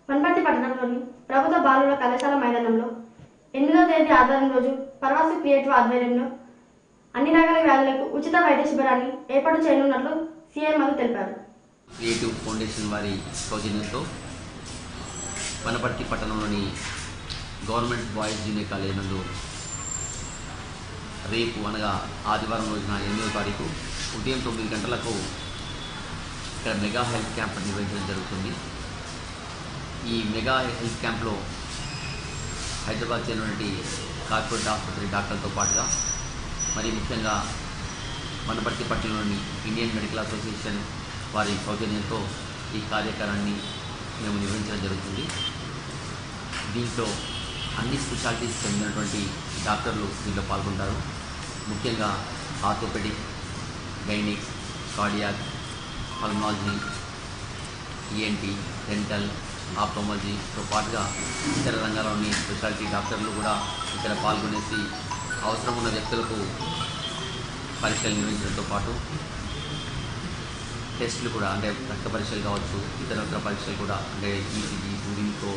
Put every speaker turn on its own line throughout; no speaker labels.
వనపర్తి పట్టణంలోని ప్రభుత్వ బాలుర కళాశాల మైదానంలో ఎనిమిదో తేదీ ఆదివారం రోజు పరవాసు క్రియేటివ్ ఆధ్వర్యంలో అన్ని రకాల వ్యాధులకు ఉచిత వైద్య శిబిరాన్ని ఏర్పాటు చేయనున్నట్లు సీఎం మధు తెలిపారు
క్రియేటివ్ ఫౌండేషన్ వారి సౌజన్యంతో వనపర్తి పట్టణంలోని గవర్నమెంట్ బాయ్స్ జూనియర్ కాలేజ్ నందు రేపు అనగా ఆదివారం రోజున ఎనిమిదో తారీఖు ఉదయం తొమ్మిది గంటలకు ఇక్కడ మెగా హెల్త్ క్యాంప్ నిర్వహించడం జరుగుతుంది ఈ మెగా హెల్త్ క్యాంప్లో హైదరాబాద్ చెందినటువంటి కార్పొరేట్ ఆసుపత్రి డాక్టర్లతో పాటుగా మరి ముఖ్యంగా వనపర్తి పట్టణంలోని ఇండియన్ మెడికల్ అసోసియేషన్ వారి సౌజన్యంతో ఈ కార్యక్రమాన్ని మేము నిర్వహించడం జరుగుతుంది దీంట్లో అన్ని స్పెషాలిటీస్ చెందినటువంటి డాక్టర్లు దీంట్లో పాల్గొంటారు ముఖ్యంగా orthopaedic gynaec cardiac pulmonology ENT dental ఆప్టోమాలజీతో పాటుగా ఇతర రంగాల్లోని స్పెషాలిటీ డాక్టర్లు కూడా ఇక్కడ పాల్గొనేసి అవసరం ఉన్న వ్యక్తులకు పరీక్షలు నిర్వహించడంతో పాటు టెస్టులు కూడా అంటే రక్త పరీక్షలు కావచ్చు ఇతర ఇతర పరీక్షలు కూడా అంటే ఈసీజీ యూరిన్కో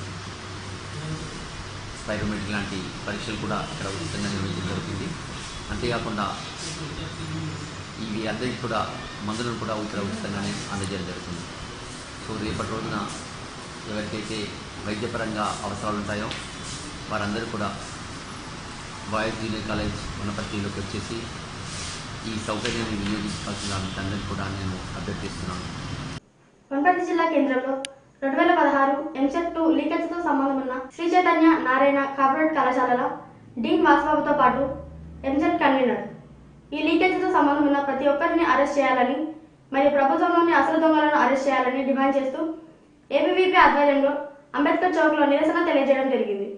స్పైరోమెట్రిక్ లాంటి పరీక్షలు కూడా ఇక్కడ ఉచితంగా నిర్వహించడం జరుగుతుంది అంతేకాకుండా ఇవి అందరికీ కూడా మందులను కూడా ఇక్కడ ఉచితంగానే అందజేయడం జరుగుతుంది సో రేపటి రోజున ఎవరికైతే వైద్యపరంగా అవసరాలు ఉంటాయో వారందరూ కూడా బాయ్స్ జూనియర్ కాలేజ్ వనపర్తిలోకి వచ్చేసి ఈ సౌకర్యాన్ని వినియోగించుకోవాల్సిన అందరికీ కూడా నేను అభ్యర్థిస్తున్నాను
వనపర్తి జిల్లా కేంద్రంలో రెండు వేల పదహారు ఎంసెట్ టూ లీకేజ్తో సంబంధం ఉన్న శ్రీ చైతన్య నారాయణ కార్పొరేట్ కళాశాలల డీన్ వాసుబాబుతో పాటు ఎంసెట్ కన్వీనర్ ఈ లీకేజ్తో సంబంధం ఉన్న ప్రతి ఒక్కరిని అరెస్ట్ చేయాలని మరియు ప్రభుత్వంలోని అసలు దొంగలను అరెస్ట్ చేయాలని డిమాండ్ చేస్తూ ఏబీవీపీ ఆధ్వర్యంలో అంబేద్కర్ చౌక్లో నిరసన తెలియజేయడం జరిగింది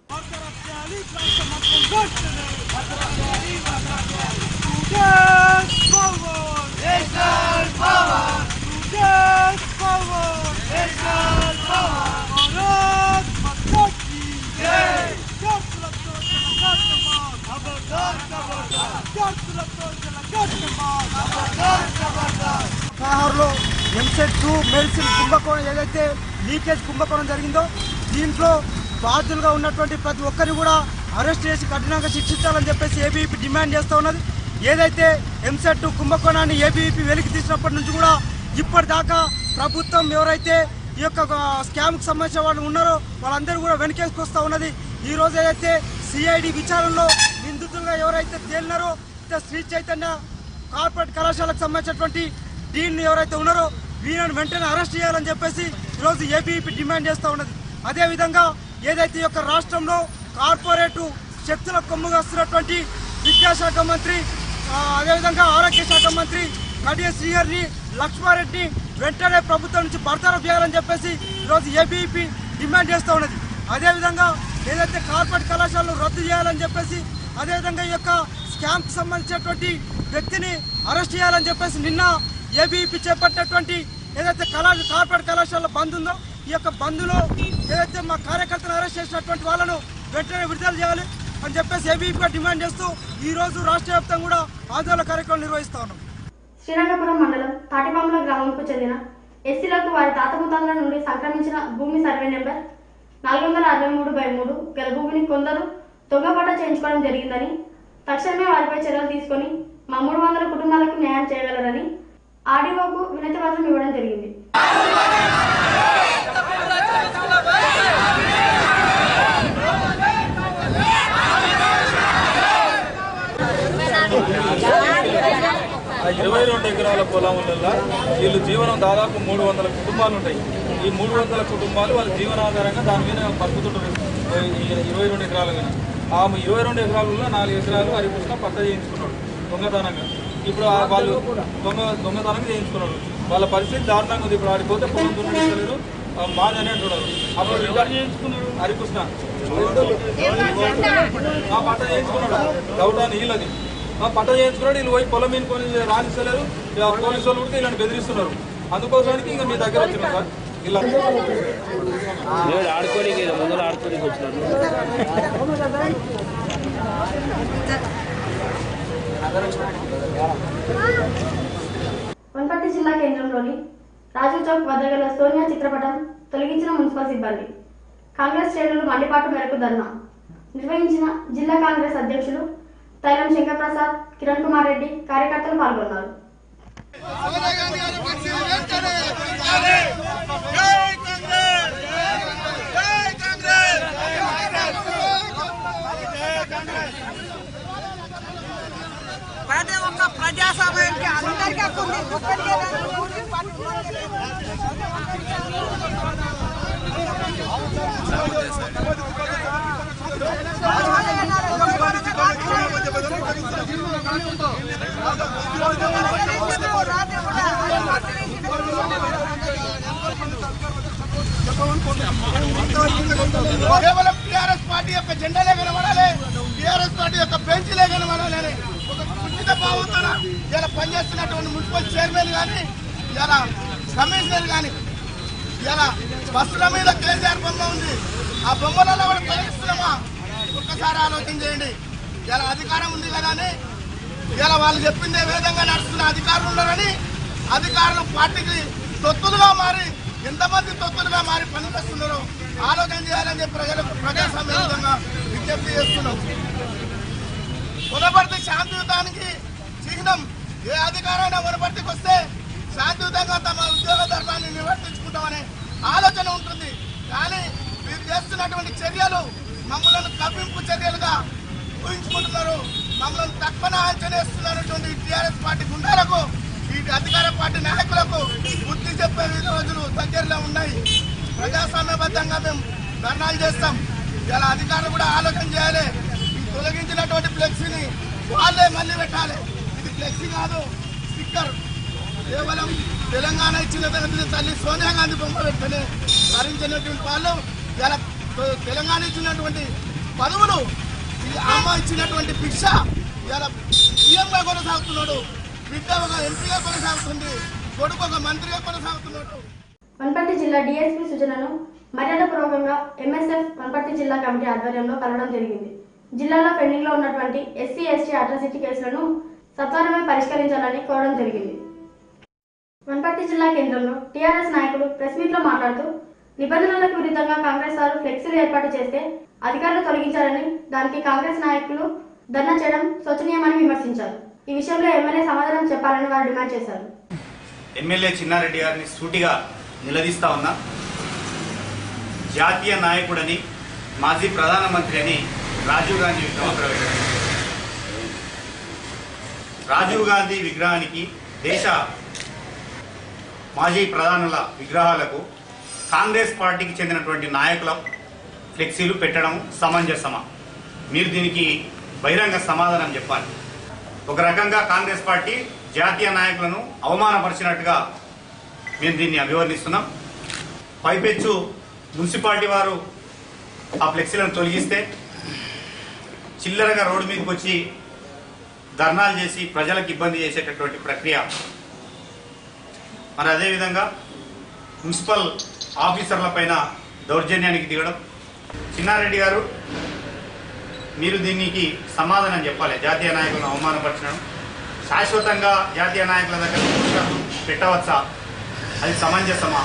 పదహారులో ఎంసెట్ టూ మెడిసిన్ కుంభకోణం ఏదైతే లీకేజ్ కుంభకోణం జరిగిందో దీంట్లో బాధ్యులుగా ఉన్నటువంటి ప్రతి ఒక్కరిని కూడా అరెస్ట్ చేసి కఠినంగా శిక్షించాలని చెప్పేసి ఏబీపీ డిమాండ్ చేస్తూ ఉన్నది ఏదైతే ఎంసెట్ టూ కుంభకోణాన్ని ఏబీపీ వెలికి తీసినప్పటి నుంచి కూడా ఇప్పటిదాకా ప్రభుత్వం ఎవరైతే ఈ యొక్క స్కామ్కి సంబంధించిన వాళ్ళు ఉన్నారో వాళ్ళందరూ కూడా వెనకేసుకొస్తూ ఉన్నది ఈ రోజు ఏదైతే సిఐడి విచారణలో నిందితులుగా ఎవరైతే తేలినారో ఇక శ్రీ చైతన్య కార్పొరేట్ కళాశాలకు సంబంధించినటువంటి డీన్ ఎవరైతే ఉన్నారో వీళ్ళని వెంటనే అరెస్ట్ చేయాలని చెప్పేసి ఈరోజు ఏబీపీ డిమాండ్ చేస్తూ ఉన్నది అదేవిధంగా ఏదైతే ఈ యొక్క రాష్ట్రంలో కార్పొరేటు శక్తుల కొమ్ముగా వస్తున్నటువంటి విద్యాశాఖ మంత్రి ఆ, అదేవిధంగా ఆరోగ్య శాఖ మంత్రి కడియ శ్రీహరిని లక్ష్మారెడ్డి వెంటనే ప్రభుత్వం నుంచి బర్తరఫ్ చేయాలని చెప్పేసి ఈరోజు ఏబీపీ డిమాండ్ చేస్తూ ఉన్నది అదేవిధంగా ఏదైతే కార్పొరేట్ కళాశాలను రద్దు చేయాలని చెప్పేసి అదేవిధంగా ఈ యొక్క స్కామ్కి సంబంధించినటువంటి వ్యక్తిని అరెస్ట్ చేయాలని చెప్పేసి నిన్న ఏబీపీ చేపట్టినటువంటి ఏదైతే కళా కార్పొరేట్ కళాశాల బంద్ ఉందో ఈ యొక్క బంద్లో ఏదైతే మా కార్యకర్తలు అరెస్ట్ చేసినటువంటి వాళ్ళను వెంటనే విడుదల చేయాలి అని చెప్పేసి ఏబీపీగా డిమాండ్ చేస్తూ ఈ రోజు రాష్ట్ర వ్యాప్తంగా కూడా ఆందోళన కార్యక్రమం నిర్వహిస్తా ఉన్నాం
శ్రీరంగపురం మండలం తాటిపాముల గ్రామంకు చెందిన ఎస్సీలకు వారి తాత ముత్తాతల నుండి సంక్రమించిన భూమి సర్వే నెంబర్ నాలుగు వందల అరవై మూడు బై మూడు గల భూమిని కొందరు దొంగపాట చేయించుకోవడం జరిగిందని తక్షణమే వారిపై చర్యలు తీసుకొని మా మూడు వందల కుటుంబాలకు న్యాయం చేయగలరని ఆర్డీఓకు వినతి పత్రం ఇవ్వడం జరిగింది
ఆ ఇరవై రెండు ఎకరాల పొలంలో వీళ్ళు జీవనం దాదాపు మూడు వందల కుటుంబాలు ఉంటాయి ఈ మూడు వందల కుటుంబాలు వాళ్ళ జీవనాధారంగా దాని మీద బతుకుతుంటారు ఈ ఇరవై రెండు ఎకరాల మీద ఆ ఇరవై రెండు ఎకరాలలో నాలుగు ఎకరాలు హరికృష్ణ పట్ట చేయించుకున్నాడు దొంగతనంగా ఇప్పుడు ఆ వాళ్ళు దొంగ దొంగతనంగా చేయించుకున్నాడు వాళ్ళ పరిస్థితి దారుణంగా ఉంది ఇప్పుడు ఆడిపోతే పొలం దున్నలేదు మాది అని అంటున్నారు అప్పుడు రికార్డ్ చేయించుకున్నాడు హరికృష్ణ ఆ పట్ట చేయించుకున్నాడు డౌట్ అని వీళ్ళది ఆ పట్ట చేయించుకున్నాడు వీళ్ళు పోయి పొలం మీద కొని రాణిస్తలేరు ఇక పోలీసు వాళ్ళు కూడా వీళ్ళని బెదిరిస్తున్నారు అందుకోసానికి ఇంకా మీ దగ్గర వచ్చినాం సార్ ఇలా
ఆడుకోనికి ముందర ఆడుకోనికి వచ్చినారు
వనపర్తి జిల్లా కేంద్రంలోని రాజీవ్ చౌక్ వద్ద గల సోనియా చిత్రపటం తొలగించిన మున్సిపల్ సిబ్బంది కాంగ్రెస్ శ్రేణులు మండిపాటు మేరకు ధర్నా నిర్వహించిన జిల్లా కాంగ్రెస్ అధ్యక్షులు తైలం శంకర్ప్రసాద్ కిరణ్ కుమార్ రెడ్డి కార్యకర్తలు పాల్గొన్నారు
ప్రతి ఒక్క ప్రజాస్వామ్యానికి అందరికీ హక్కు ఉంది ఒక్కరికే కాదు. రాత్రి కూడా
కేవలం టీఆర్ఎస్ పార్టీ యొక్క జెండాలే కనబడాలి టీఆర్ఎస్ పార్టీ యొక్క బెంచ్లే కనబడాలి అని ఒక కుటుంబ భావంతో ఇలా పనిచేస్తున్నటువంటి మున్సిపల్ చైర్మన్ కానీ ఇలా కమిషనర్ కానీ ఇలా బస్సుల మీద కేసీఆర్ బొమ్మ ఉంది ఆ బొమ్మలలో కూడా తొలగిస్తున్నామా ఒక్కసారి ఆలోచన చేయండి ఇలా అధికారం ఉంది కదా అని ఇలా వాళ్ళు చెప్పిందే విధంగా నడుస్తున్న అధికారులు ఉన్నారని అధికారులు పార్టీకి తొత్తులుగా మారి ఎంతమంది తొత్తులుగా మారి పనిచేస్తున్నారో ఆలోచన చేయాలని చెప్పి ప్రజలకు ప్రజాస్వామ్య విధంగా విజ్ఞప్తి చేస్తున్నాం వనపర్తి శాంతియుతానికి చిహ్నం ఏ అధికారైనా వనపర్తికి వస్తే శాంతియుతంగా తమ ఉద్యోగ ధర్మాన్ని నిర్వర్తించుకుంటామనే ఆలోచన ఉంటుంది కానీ మీరు చేస్తున్నటువంటి చర్యలు మమ్మల్ని కవ్వింపు చర్యలుగా ఊహించుకుంటున్నారు మమ్మల్ని తక్కువ అంచనేస్తున్నటువంటి టీఆర్ఎస్ పార్టీ గుండాలకు ఈ అధికార పార్టీ నాయకులకు బుద్ధి చెప్పే రోజులు దగ్గరలో ఉన్నాయి ప్రజాస్వామ్యబద్ధంగా మేము ధర్నాలు చేస్తాం ఇలా అధికారులు కూడా ఆలోచన చేయాలి ఈ తొలగించినటువంటి ఫ్లెక్సీని వాళ్ళే మళ్ళీ పెట్టాలి ఇది ఫ్లెక్సీ కాదు స్టిక్కర్ కేవలం తెలంగాణ ఇచ్చిన తరగతి తల్లి సోనియా గాంధీ బొమ్మ పెట్టుకుని భరించినటువంటి వాళ్ళు ఇలా తెలంగాణ ఇచ్చినటువంటి పదవులు ఈ అమ్మ ఇచ్చినటువంటి భిక్ష ఇలా సీఎంగా కొనసాగుతున్నాడు బిడ్డ ఒక ఎంపీగా కొనసాగుతుంది కొడుకు ఒక మంత్రిగా కొనసాగుతున్నాడు
వనపర్తి జిల్లా డీఎస్పీ సూచనను మర్యాదపూర్వకంగా ఎంఎస్ఎఫ్ వనపర్తి జిల్లా కమిటీ ఆధ్వర్యంలో కలవడం జరిగింది జిల్లాలో పెండింగ్ లో ఉన్నటువంటి ఎస్సీ ఎస్టీ అట్రాసిటీ కేసులను సత్వరమే పరిష్కరించాలని కోరడం జరిగింది వనపర్తి జిల్లా కేంద్రంలో టీఆర్ఎస్ నాయకులు ప్రెస్ మీట్ లో మాట్లాడుతూ నిబంధనలకు విరుద్ధంగా కాంగ్రెస్ వారు ఫ్లెక్సీలు ఏర్పాటు చేస్తే అధికారులు తొలగించారని దానికి కాంగ్రెస్ నాయకులు ధర్నా చేయడం శోచనీయమని విమర్శించారు ఈ విషయంలో ఎమ్మెల్యే సమాధానం చెప్పాలని వారు డిమాండ్ చేశారు
ఎమ్మెల్యే చిన్నారెడ్డి గారిని సూటిగా నిలదీస్తా ఉన్నా జాతీయ నాయకుడని మాజీ ప్రధానమంత్రి అని రాజీవ్ గాంధీ విగ్రహం ప్రవేశించారు రాజీవ్ గాంధీ విగ్రహానికి దేశ మాజీ ప్రధానుల విగ్రహాలకు కాంగ్రెస్ పార్టీకి చెందినటువంటి నాయకుల ఫ్లెక్సీలు పెట్టడం సమంజసమా మీరు దీనికి బహిరంగ సమాధానం చెప్పాలి ఒక రకంగా కాంగ్రెస్ పార్టీ జాతీయ నాయకులను అవమానపరిచినట్టుగా మేము దీన్ని అభివర్ణిస్తున్నాం పైపెచ్చు మున్సిపాలిటీ వారు ఆ ఫ్లెక్సీలను తొలగిస్తే చిల్లరగా రోడ్డు మీదకి వచ్చి ధర్నాలు చేసి ప్రజలకు ఇబ్బంది చేసేటటువంటి ప్రక్రియ మరి అదేవిధంగా మున్సిపల్ ఆఫీసర్ల పైన దౌర్జన్యానికి దిగడం చిన్నారెడ్డి గారు మీరు దీనికి సమాధానం చెప్పాలి జాతీయ నాయకులను అవమానపరచడం శాశ్వతంగా జాతీయ నాయకుల దగ్గర పోస్టర్లు పెట్టవచ్చా అది సమంజసమా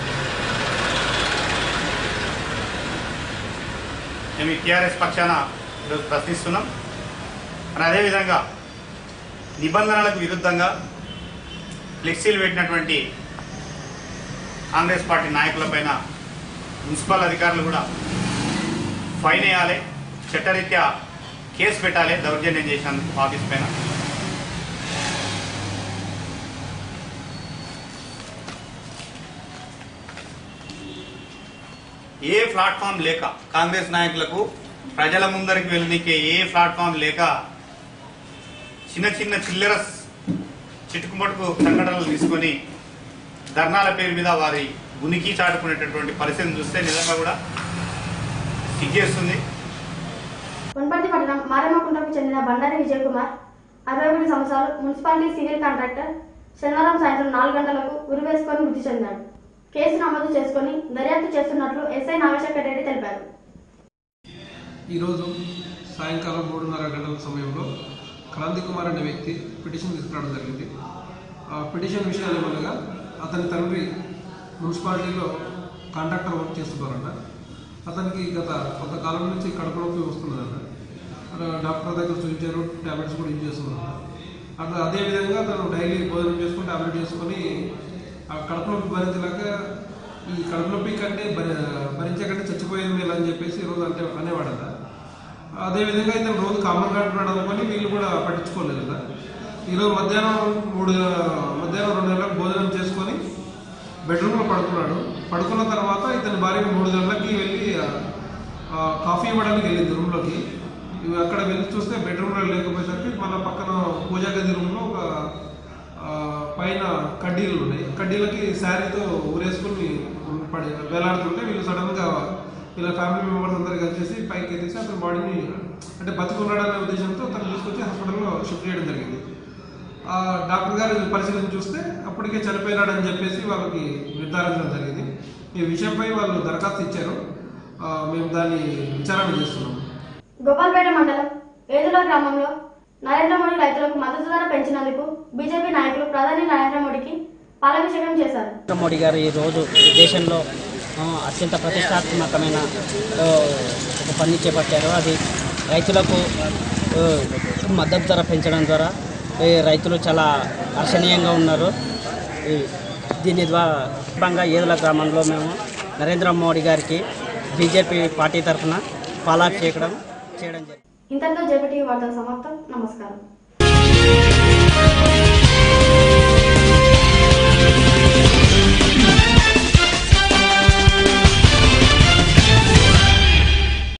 మేము ఈ టీఆర్ఎస్ పక్షాన ఈరోజు ప్రశ్నిస్తున్నాం మరి అదేవిధంగా నిబంధనలకు విరుద్ధంగా ఫ్లెక్సీలు పెట్టినటువంటి కాంగ్రెస్ పార్టీ నాయకులపైన మున్సిపల్ అధికారులు కూడా ఫైన్ వేయాలి చట్టరీత్యా కేసు పెట్టాలి దౌర్జన్యం చేసినందుకు ఆఫీస్ పైన ఏ ప్లాట్ఫామ్ లేక కాంగ్రెస్ నాయకులకు ప్రజల ముందరికి వెళ్ళనికే ఏ ప్లాట్ఫామ్ లేక చిన్న చిన్న చిల్లర చిటుకుమటుకు సంఘటనలు తీసుకొని ధర్నాల పేరు మీద వారి ఉనికి చాటుకునేటటువంటి పరిస్థితిని చూస్తే నిజంగా కూడా సిగ్గేస్తుంది
వనపర్తి పట్టణం మారేమకుంటకు చెందిన బండారి విజయ్ కుమార్ అరవై ఒకటి సంవత్సరాలు మున్సిపాలిటీ సివిల్ కాంట్రాక్టర్ శనివారం సాయంత్రం నాలుగు గంటలకు ఉరివేసుకొని మృతి చెందాడు కేసు నమోదు చేసుకొని దర్యాప్తు చేస్తున్నట్లు ఎస్ఐ నాగశేఖర్ రెడ్డి తెలిపారు
ఈరోజు సాయంకాలం మూడున్నర గంటల సమయంలో క్రాంతి కుమార్ అనే వ్యక్తి పిటిషన్ తీసుకురావడం జరిగింది ఆ పిటిషన్ విషయాలు ఏమనగా అతని తండ్రి మున్సిపాలిటీలో కాంట్రాక్టర్ వర్క్ చేస్తున్నారంట అతనికి గత కొంతకాలం నుంచి కడుపు నొప్పి వస్తున్నదంట అక్కడ డాక్టర్ దగ్గర చూపించారు ట్యాబ్లెట్స్ కూడా యూజ్ చేస్తున్నారంట అట్లా అదేవిధంగా తను డైలీ భోజనం చేసుకుని టాబ్లెట్ చేసుకొని ఆ కడుపు నొప్పి భరించలేక ఈ కడుపు నొప్పి కంటే భరి భరించే కంటే చచ్చిపోయేది మేలు అని చెప్పేసి ఈరోజు అంటే అనేవాడంట అదేవిధంగా ఇతను రోజు కామన్ అంటున్నాడు అనుకొని వీళ్ళు కూడా పట్టించుకోలేదు కదా ఈరోజు మధ్యాహ్నం మూడు మధ్యాహ్నం రెండు గంటలకు భోజనం చేసుకొని బెడ్రూమ్లో పడుకున్నాడు పడుకున్న తర్వాత ఇతని భార్య మూడు గంటలకి వెళ్ళి ఆ, కాఫీ ఇవ్వడానికి వెళ్ళింది రూమ్లోకి ఇవి అక్కడ వెళ్ళి చూస్తే బెడ్రూమ్లో లేకపోయేసరికి మన పక్కన పూజా గది రూమ్లో ఒక ఆ, పైన కడ్డీలు ఉన్నాయి కడ్డీలకి శారీతో ఊరేసుకుని పడి వేలాడుతుంటే వీళ్ళు సడన్గా వీళ్ళ ఫ్యామిలీ మెంబర్స్ అందరు కలిసేసి పైకి ఎత్తేసి అతని బాడీని అంటే బతుకున్నాడనే ఉద్దేశంతో తను తీసుకొచ్చి హాస్పిటల్లో షిఫ్ట్ చేయడం జరిగింది ఆ డాక్టర్ గారు పరిశీలన చూస్తే అప్పటికే చనిపోయినాడని చెప్పేసి వాళ్ళకి నిర్ధారించడం జరిగింది ఈ విషయంపై వాళ్ళు దరఖాస్తు ఇచ్చారు ఆ, మేము దాన్ని విచారణ చేస్తున్నాం
గోపాల్పేట మండలం ఏదుల గ్రామంలో నరేంద్ర మోడీ రైతులకు మద్దతు ధర పెంచినందుకు బీజేపీ నాయకులు ప్రధాని నరేంద్ర మోడీకి పాలాభిషేకం చేశారు
నరేంద్ర మోడీ గారు ఈరోజు దేశంలో ఆ, అత్యంత ప్రతిష్టాత్మకమైన ఆ, ఒక పని చేపట్టారు అది రైతులకు ఆ, మద్దతు ధర పెంచడం ద్వారా ఈ రైతులు చాలా హర్షణీయంగా ఉన్నారు ఈ దీని ద్వారా భాగంగా ఏదుల గ్రామంలో మేము నరేంద్ర మోడీ గారికి బీజేపీ పార్టీ తరఫున పాలాభిషేకం చేయడం జరిగింది
ఇంతటితో జేపీటీ వార్తల సమాప్తం నమస్కారం